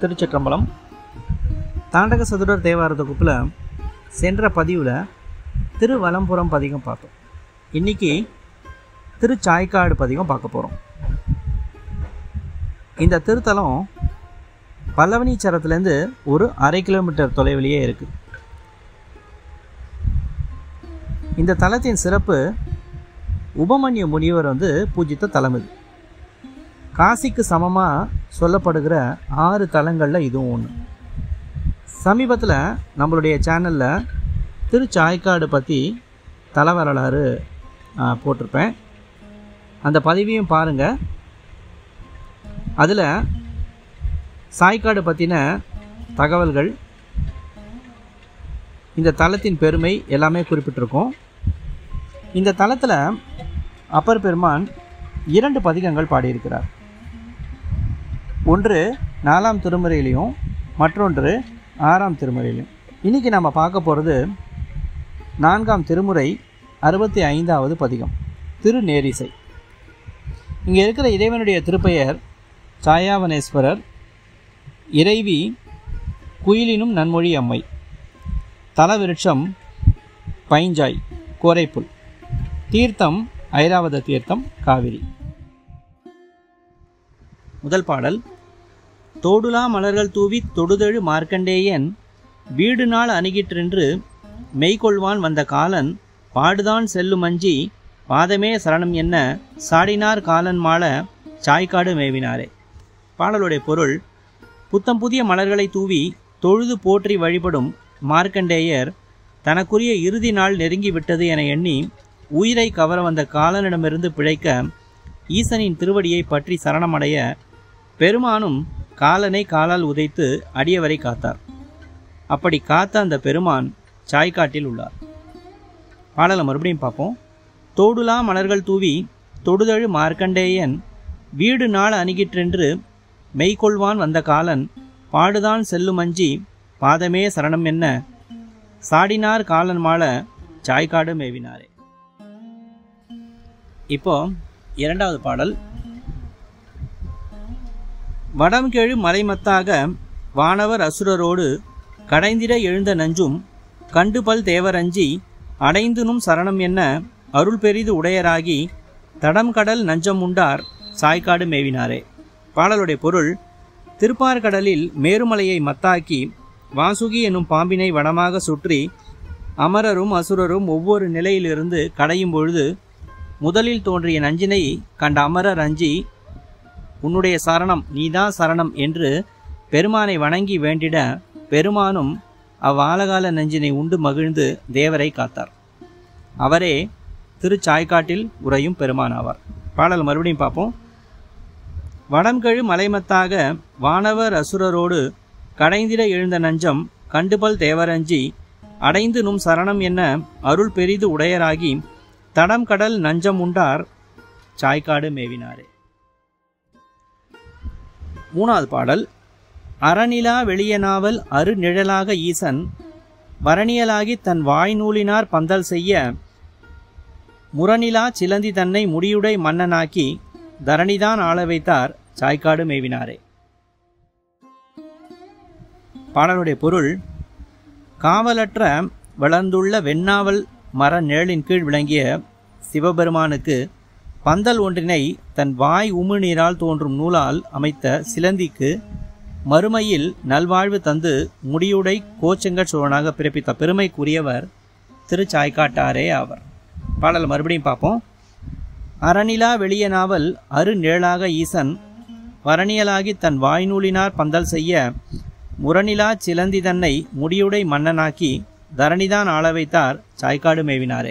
திருச்சிற்றம்பலம் தாண்டக சதுரர் தேவார தொகுப்பில் சென்ற பதிவில் திருவலம்புரம் பதிகம் பார்த்தோம் இன்னைக்கு திருச்சாய்க்காடு பதிகம் பார்க்க போகிறோம் இந்த திருத்தலம் பல்லவனீச்சரத்துலேருந்து ஒரு அரை கிலோமீட்டர் தொலைவிலேயே இருக்குது இந்த தலத்தின் சிறப்பு உபமன்ய முனிவர் வந்து பூஜித்த தலம் இது காசிக்கு சமமாக சொல்லப்படுகிற ஆறு தலங்களில் இதுவும் ஒன்று சமீபத்தில் நம்மளுடைய சேனலில் திருச்சாய்க்காடு பற்றி தல வரலாறு ஆ, போட்டிருப்பேன் அந்த பதிவையும் பாருங்கள் அதில் சாய்க்காடு பற்றின தகவல்கள் இந்த தலத்தின் பெருமை எல்லாமே குறிப்பிட்டிருக்கோம் இந்த தலத்தில் அப்பர் பெருமான் இரண்டு பதிகங்கள் பாடியிருக்கிறார் ஒன்று நாலாம் திருமுறையிலையும் மற்றொன்று ஆறாம் திருமுறையிலையும் இன்றைக்கி நம்ம பார்க்க போகிறது நான்காம் திருமுறை அறுபத்தி ஐந்தாவது பதிகம் திருநேரிசை இங்கே இருக்கிற இறைவனுடைய திருப்பெயர் சாயாவனேஸ்வரர் இறைவி குயிலினும் நன்மொழி அம்மை தலவிருட்சம் பைஞ்சாய் கோரைப்புல் தீர்த்தம் ஐராவத தீர்த்தம் காவிரி முதல் பாடல் தோடுலா மலர்கள் தூவி தொடுதழு மார்க்கண்டேயன் வீடு நாள் அணுகிற்றென்று மெய்கொள்வான் வந்த காலன் பாடுதான் செல்லுமஞ்சி பாதமே சரணம் என்ன சாடினார் காலன் மாள சாய்க்காடு மேவினாரே பாடலுடைய பொருள் புத்தம் புதிய மலர்களை தூவி தொழுது போற்றி வழிபடும் மார்க்கண்டேயர் தனக்குரிய இறுதி நாள் நெருங்கி விட்டது என எண்ணி உயிரை கவர வந்த காலனிடமிருந்து பிழைக்க ஈசனின் திருவடியை பற்றி சரணமடைய பெருமானும் காலனை காலால் உதைத்து அடியவரை காத்தார் அப்படி காத்த அந்த பெருமான் சாய்க்காட்டில் உள்ளார் பாடலை மறுபடியும் பார்ப்போம் தோடுலா மலர்கள் தூவி தொடுதழு மார்க்கண்டேயன் வீடு நாள் அணுகிற்றென்று மெய்கொள்வான் வந்த காலன் பாடுதான் செல்லுமஞ்சி பாதமே சரணம் என்ன சாடினார் காலன் மாள சாய்க்காடு மேவினாரே இப்போ இரண்டாவது பாடல் வடம் கெழு மலைமத்தாக வானவர் அசுரரோடு கடைந்திட எழுந்த நஞ்சும் கண்டுபல் தேவரஞ்சி அடைந்துனும் சரணம் என்ன அருள் பெரிது உடையராகி தடம் கடல் நஞ்சம் உண்டார் சாய்க்காடு மேவினாரே பாடலுடைய பொருள் திருப்பார்கடலில் மேருமலையை மத்தாக்கி வாசுகி என்னும் பாம்பினை வடமாக சுற்றி அமரரும் அசுரரும் ஒவ்வொரு நிலையிலிருந்து கடையும் பொழுது முதலில் தோன்றிய நஞ்சினை கண்ட அமரர் அஞ்சி உன்னுடைய சரணம் நீதான் சரணம் என்று பெருமானை வணங்கி வேண்டிட பெருமானும் அவ்வாலகால நஞ்சினை உண்டு மகிழ்ந்து தேவரை காத்தார் அவரே திருச்சாய்க்காட்டில் உறையும் பெருமான் ஆவார் பாடல் மறுபடியும் பார்ப்போம் வடம்கழு மலைமத்தாக வானவர் அசுரரோடு கடைந்திட எழுந்த நஞ்சம் கண்டுபல் தேவரஞ்சி அடைந்து நும் சரணம் என்ன அருள் பெரிது உடையராகி தடம் கடல் நஞ்சம் உண்டார் சாய்க்காடு மேவினாரே மூணாவது பாடல் அறநிலா வெளியனாவல் அரு நிழலாக ஈசன் வரணியலாகி தன் வாய்நூலினார் பந்தல் செய்ய முரணிலா சிலந்தி தன்னை முடியுடை மன்னனாக்கி தரணிதான் ஆள வைத்தார் சாய்க்காடு மேவினாரே பாடலுடைய பொருள் காவலற்ற வளர்ந்துள்ள வெண்ணாவல் மர நிழலின் கீழ் விளங்கிய சிவபெருமானுக்கு பந்தல் ஒன்றினை தன் வாய் உமிழ்நீரால் தோன்றும் நூலால் அமைத்த சிலந்திக்கு மறுமையில் நல்வாழ்வு தந்து முடியுடை கோச்செங்கட் சோழனாக பிறப்பித்த பெருமைக்குரியவர் திருச்சாய்க்காட்டாரே ஆவர் பாடல் மறுபடியும் பார்ப்போம் அறநிலா வெளிய நாவல் அரு நிழலாக ஈசன் வரணியலாகி தன் வாய்நூலினார் பந்தல் செய்ய முரணிலா சிலந்தி தன்னை முடியுடை மன்னனாக்கி தரணிதான் ஆள வைத்தார் சாய்க்காடு மேவினாரே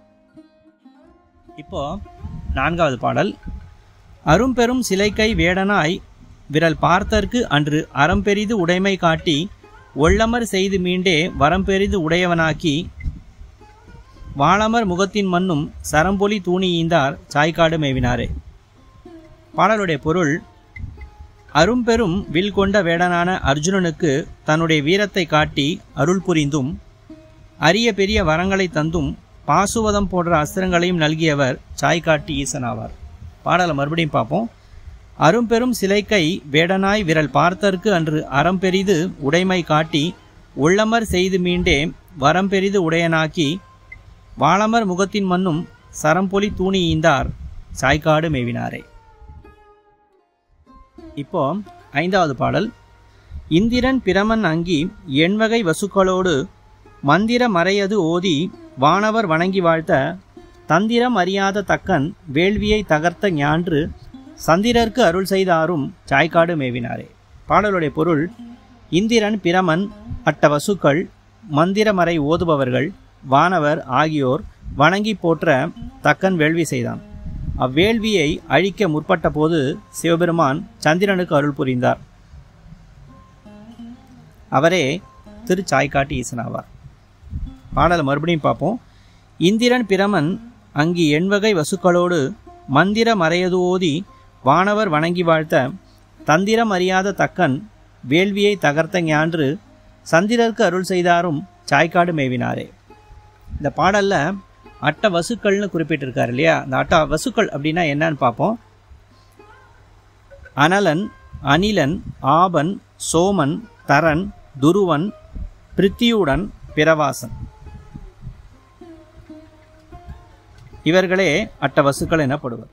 இப்போ நான்காவது பாடல் அரும்பெரும் சிலைக்கை வேடனாய் விரல் பார்த்தற்கு அன்று அறம்பெரிது உடைமை காட்டி ஒள்ளமர் செய்து மீண்டே வரம்பெரிது உடையவனாக்கி வாளமர் முகத்தின் மண்ணும் சரம்பொலி தூணி ஈந்தார் சாய்க்காடு மேவினாரே பாடலுடைய பொருள் அரும்பெரும் வில் கொண்ட வேடனான அர்ஜுனனுக்கு தன்னுடைய வீரத்தை காட்டி அருள் புரிந்தும் அரிய பெரிய வரங்களை தந்தும் பாசுவதம் போன்ற அஸ்திரங்களையும் நல்கியவர் சாய்காட்டி ஈசன் ஆவார் பாடலை மறுபடியும் பார்ப்போம் அரும்பெரும் சிலைக்கை வேடனாய் விரல் பார்த்தற்கு அன்று அறம்பெரிது உடைமை காட்டி உள்ளமர் செய்து மீண்டே வரம்பெரிது உடையனாக்கி வாளமர் முகத்தின் மண்ணும் சரம்பொலி தூணி ஈந்தார் சாய்க்காடு மேவினாரே இப்போ ஐந்தாவது பாடல் இந்திரன் பிரமன் அங்கி எண்வகை வசுக்களோடு மந்திர மறையது ஓதி வானவர் வணங்கி வாழ்த்த தந்திரம் அறியாத தக்கன் வேள்வியை தகர்த்த ஞான்று சந்திரர்க்கு அருள் செய்தாரும் சாய்க்காடு மேவினாரே பாடலுடைய பொருள் இந்திரன் பிரமன் அட்ட வசுக்கள் மந்திரமறை ஓதுபவர்கள் வானவர் ஆகியோர் வணங்கி போற்ற தக்கன் வேள்வி செய்தான் அவ்வேள்வியை அழிக்க முற்பட்ட போது சிவபெருமான் சந்திரனுக்கு அருள் புரிந்தார் அவரே திருச்சாய்க்காட்டு ஈசனாவார் பாடலை மறுபடியும் பார்ப்போம் இந்திரன் பிரமன் அங்கி எண்வகை வசுக்களோடு மந்திர மறையது ஓதி வானவர் வணங்கி வாழ்த்த தந்திரம் அறியாத தக்கன் வேள்வியை தகர்த்த ஞான்று சந்திரருக்கு அருள் செய்தாரும் சாய்க்காடு மேவினாரே இந்த பாடல்ல அட்ட வசுக்கள்னு குறிப்பிட்டிருக்காரு இல்லையா அந்த அட்ட வசுக்கள் அப்படின்னா என்னன்னு பார்ப்போம் அனலன் அனிலன் ஆபன் சோமன் தரன் துருவன் பிரித்தியுடன் பிரவாசன் இவர்களே அட்ட வசுக்கள் எனப்படுவர்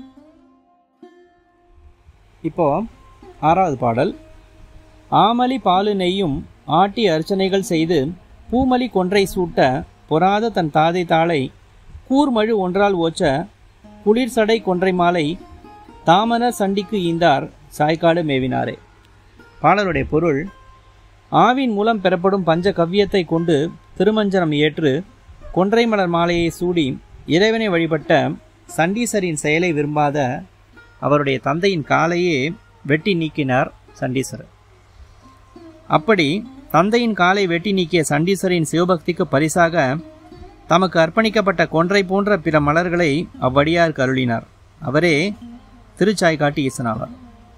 இப்போ ஆறாவது பாடல் ஆமலி பாலு நெய்யும் ஆட்டி அர்ச்சனைகள் செய்து பூமலி கொன்றை சூட்ட பொறாத தன் தாதை தாளை கூர்மழு ஒன்றால் ஓச்ச குளிர் சடை கொன்றை மாலை தாமனர் சண்டிக்கு ஈந்தார் சாய்க்காடு மேவினாரே பாடலுடைய பொருள் ஆவின் மூலம் பெறப்படும் பஞ்ச கவ்யத்தை கொண்டு திருமஞ்சனம் ஏற்று கொன்றை மலர் மாலையை சூடி இறைவனை வழிபட்ட சண்டீசரின் செயலை விரும்பாத அவருடைய தந்தையின் காலையே வெட்டி நீக்கினார் சண்டீசர் அப்படி தந்தையின் காலை வெட்டி நீக்கிய சண்டீசரின் சிவபக்திக்கு பரிசாக தமக்கு அர்ப்பணிக்கப்பட்ட கொன்றை போன்ற பிற மலர்களை அவ்வடியார் கருளினார் அவரே திருச்சாய்காட்டு ஈசனாவார்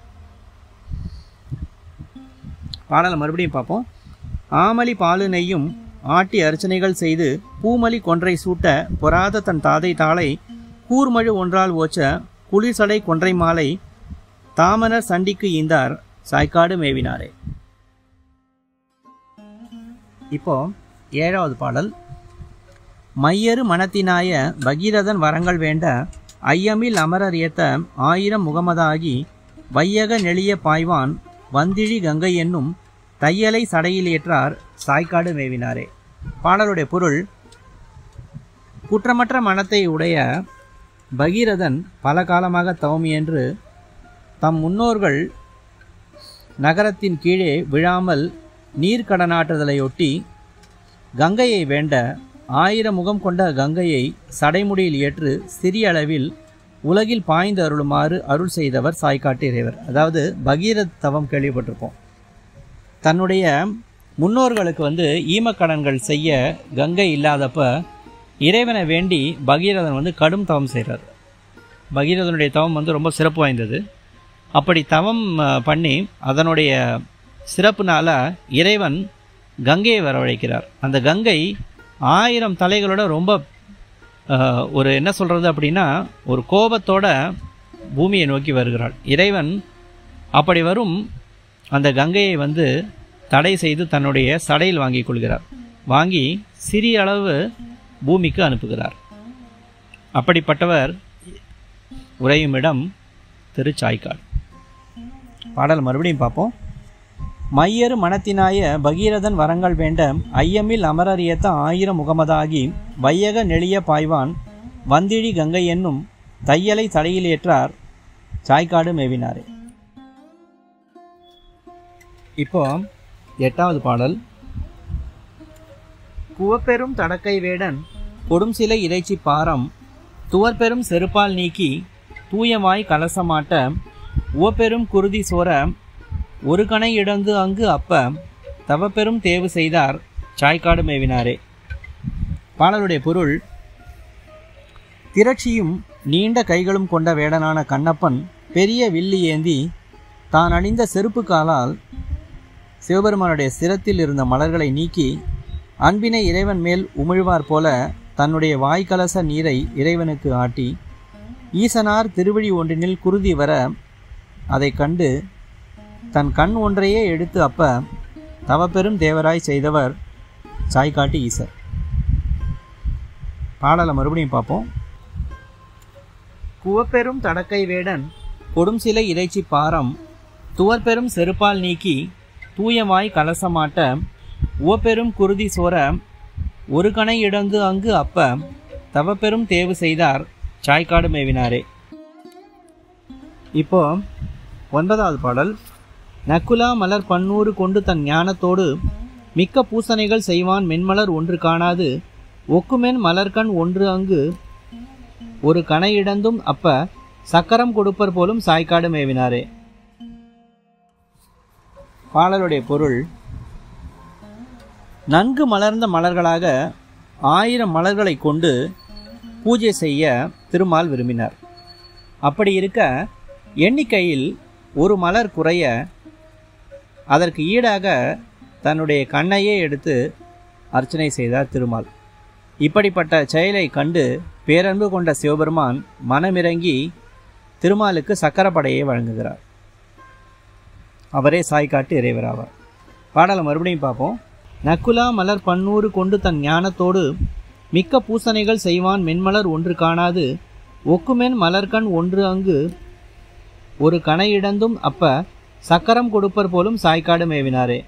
பாடலை மறுபடியும் பார்ப்போம் ஆமலி பாலு நெய்யும் ஆட்டி அர்ச்சனைகள் செய்து பூமலி கொன்றை சூட்ட பொறாத தன் தாதை தாளை கூர்மழு ஒன்றால் ஓச்ச குளிர்சடை கொன்றை மாலை தாமனர் சண்டிக்கு ஈந்தார் சாய்க்காடு மேவினாரே இப்போ ஏழாவது பாடல் மையரு மனத்தினாய பகீரதன் வரங்கள் வேண்ட ஐயமில் அமரர் ஏத்த ஆயிரம் முகமதாகி வையக நெளிய பாய்வான் வந்திழி கங்கை என்னும் தையலை சடையில் ஏற்றார் சாய்க்காடு மேவினாரே பாடலுடைய பொருள் குற்றமற்ற மனத்தை உடைய பகீரதன் பல காலமாக தவமியன்று தம் முன்னோர்கள் நகரத்தின் கீழே விழாமல் நீர்க்கடனாற்றுதலையொட்டி கங்கையை வேண்ட ஆயிரம் முகம் கொண்ட கங்கையை சடைமுடியில் ஏற்று சிறிய அளவில் உலகில் பாய்ந்து அருளுமாறு அருள் செய்தவர் சாய்க்காட்டு இறைவர் அதாவது பகீரத் தவம் கேள்விப்பட்டிருப்போம் தன்னுடைய முன்னோர்களுக்கு வந்து ஈமக்கடன்கள் செய்ய கங்கை இல்லாதப்ப இறைவனை வேண்டி பகீரதன் வந்து கடும் தவம் செய்கிறார் பகீரதனுடைய தவம் வந்து ரொம்ப சிறப்பு வாய்ந்தது அப்படி தவம் அஹ், பண்ணி அதனுடைய சிறப்புனால இறைவன் கங்கையை வரவழைக்கிறார் அந்த கங்கை ஆயிரம் தலைகளோட ரொம்ப அஹ், ஒரு என்ன சொல்கிறது அப்படின்னா ஒரு கோபத்தோட பூமியை நோக்கி வருகிறாள் இறைவன் அப்படி வரும் அந்த கங்கையை வந்து தடை செய்து தன்னுடைய சடையில் வாங்கிக் கொள்கிறார் வாங்கி சிறிய அளவு பூமிக்கு அனுப்புகிறார் அப்படிப்பட்டவர் உறையும் இடம் திருச்சாய்க்காடு பாடல் மறுபடியும் பார்ப்போம் மையரு மனத்தினாய பகீரதன் வரங்கள் வேண்ட ஐயமில் அமரர் ஏத்த ஆயிரம் முகமதாகி வையக நெளிய பாய்வான் வந்திழி கங்கை என்னும் தையலை தடையில் ஏற்றார் சாய்க்காடு மேவினாரே இப்போ எட்டாவது பாடல் குவப்பெரும் தடக்கை வேடன் கொடும் சிலை இறைச்சி பாரம் துவர்பெரும் செருப்பால் நீக்கி தூயமாய் கலசமாட்ட உவப்பெரும் குருதி சோர ஒரு கணை இடந்து அங்கு அப்ப தவப்பெரும் தேவு செய்தார் சாய்க்காடு மேவினாரே பாடலுடைய பொருள் திரட்சியும் நீண்ட கைகளும் கொண்ட வேடனான கண்ணப்பன் பெரிய வில்லி ஏந்தி தான் அணிந்த செருப்பு காலால் சிவபெருமானுடைய சிரத்தில் இருந்த மலர்களை நீக்கி அன்பினை இறைவன் மேல் உமிழ்வார் போல தன்னுடைய வாய்க்கலச நீரை இறைவனுக்கு ஆட்டி ஈசனார் திருவழி ஒன்றினில் குருதி வர அதைக் கண்டு தன் கண் ஒன்றையே எடுத்து அப்ப தவப்பெரும் தேவராய் செய்தவர் சாய்காட்டி ஈசர் பாடலை மறுபடியும் பார்ப்போம் குவப்பெரும் தடக்கை வேடன் கொடும் சிலை இறைச்சி பாரம் துவர்பெரும் செருப்பால் நீக்கி தூயமாய் கலசமாட்ட உவப்பெரும் குருதி சோர ஒரு கணை இடந்து அங்கு அப்ப தவப்பெரும் தேவு செய்தார் சாய்க்காடு மேவினாரே இப்போ ஒன்பதாவது பாடல் நக்குலா மலர் பன்னூறு கொண்டு தன் ஞானத்தோடு மிக்க பூசணைகள் செய்வான் மென்மலர் ஒன்று காணாது ஒக்குமென் மலர்கண் ஒன்று அங்கு ஒரு கணை இடந்தும் அப்ப சக்கரம் கொடுப்பர் போலும் சாய்க்காடு மேவினாரே பாடலுடைய பொருள் நன்கு மலர்ந்த மலர்களாக ஆயிரம் மலர்களை கொண்டு பூஜை செய்ய திருமால் விரும்பினார் அப்படி இருக்க எண்ணிக்கையில் ஒரு மலர் குறைய அதற்கு ஈடாக தன்னுடைய கண்ணையே எடுத்து அர்ச்சனை செய்தார் திருமால் இப்படிப்பட்ட செயலை கண்டு பேரன்பு கொண்ட சிவபெருமான் மனமிறங்கி திருமாலுக்கு சக்கரப்படையை வழங்குகிறார் அவரே சாய்காட்டு இறைவராவார் பாடலை மறுபடியும் பார்ப்போம் நக்குலா மலர் பன்னூறு கொண்டு தன் ஞானத்தோடு மிக்க பூசணைகள் செய்வான் மென்மலர் ஒன்று காணாது ஒக்குமென் மலர்கண் ஒன்று அங்கு ஒரு கணை இடந்தும் அப்ப சக்கரம் கொடுப்பர் போலும் சாய்க்காடு மேவினாரே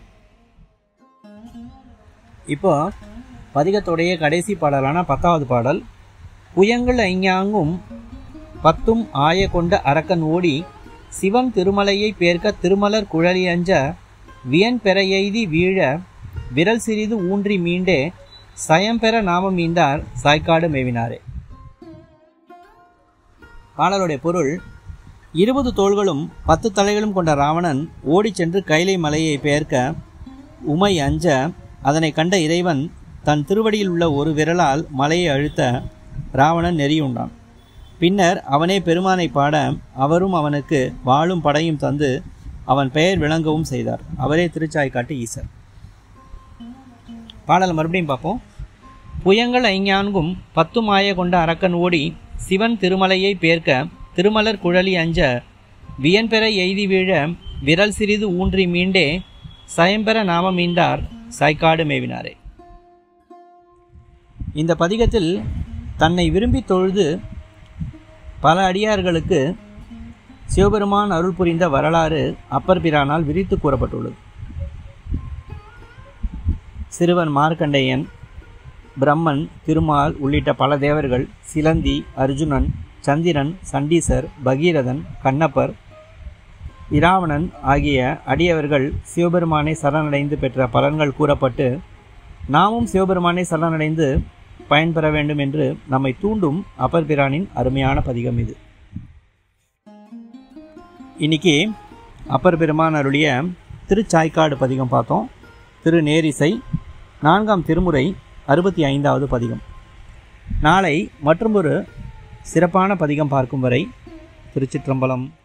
இப்போ பதிகத்துடைய கடைசி பாடலான பத்தாவது பாடல் புயங்கள் ஐஞாங்கும் பத்தும் ஆய கொண்ட அரக்கன் ஓடி சிவன் திருமலையை பேர்க்க திருமலர் குழலி அஞ்ச வியன் பெற எய்தி வீழ விரல் சிறிது ஊன்றி மீண்டே சயம் பெற நாமம் மீண்டார் சாய்க்காடு மேவினாரே பாடலுடைய பொருள் இருபது தோள்களும் பத்து தலைகளும் கொண்ட ராவணன் ஓடிச் சென்று கைலை மலையை பெயர்க்க உமை அஞ்ச அதனை கண்ட இறைவன் தன் திருவடியில் உள்ள ஒரு விரலால் மலையை அழுத்த ராவணன் நெறியுண்டான் பின்னர் அவனே பெருமானை பாட அவரும் அவனுக்கு வாளும் படையும் தந்து அவன் பெயர் விளங்கவும் செய்தார் அவரே திருச்சாய்க்காட்டு ஈசர் பாடல் மறுபடியும் பார்ப்போம் புயங்கள் ஐஞான்கும் பத்து மாய கொண்ட அரக்கன் ஓடி சிவன் திருமலையை பேர்க்க திருமலர் குழலி அஞ்ச வியன்பெற எய்தி வீழ விரல் சிறிது ஊன்றி மீண்டே சயம்பெற நாம மீண்டார் சாய்க்காடு மேவினாரே இந்த பதிகத்தில் தன்னை விரும்பி தொழுது பல அடியார்களுக்கு சிவபெருமான் அருள் புரிந்த வரலாறு அப்பர் பிரானால் விரித்து கூறப்பட்டுள்ளது சிறுவன் மார்க்கண்டேயன் பிரம்மன் திருமால் உள்ளிட்ட பல தேவர்கள் சிலந்தி அர்ஜுனன் சந்திரன் சண்டீசர் பகீரதன் கண்ணப்பர் இராவணன் ஆகிய அடியவர்கள் சிவபெருமானை சரணடைந்து பெற்ற பலன்கள் கூறப்பட்டு நாமும் சிவபெருமானை சரணடைந்து பயன்பெற வேண்டும் என்று நம்மை தூண்டும் அப்பர் பிரானின் அருமையான பதிகம் இது இன்னைக்கு அப்பர் பெருமான் அருளிய திருச்சாய்க்காடு பதிகம் பார்த்தோம் திரு நேரிசை நான்காம் திருமுறை அறுபத்தி ஐந்தாவது பதிகம் நாளை மற்றொரு சிறப்பான பதிகம் பார்க்கும் வரை திருச்சிற்றம்பலம்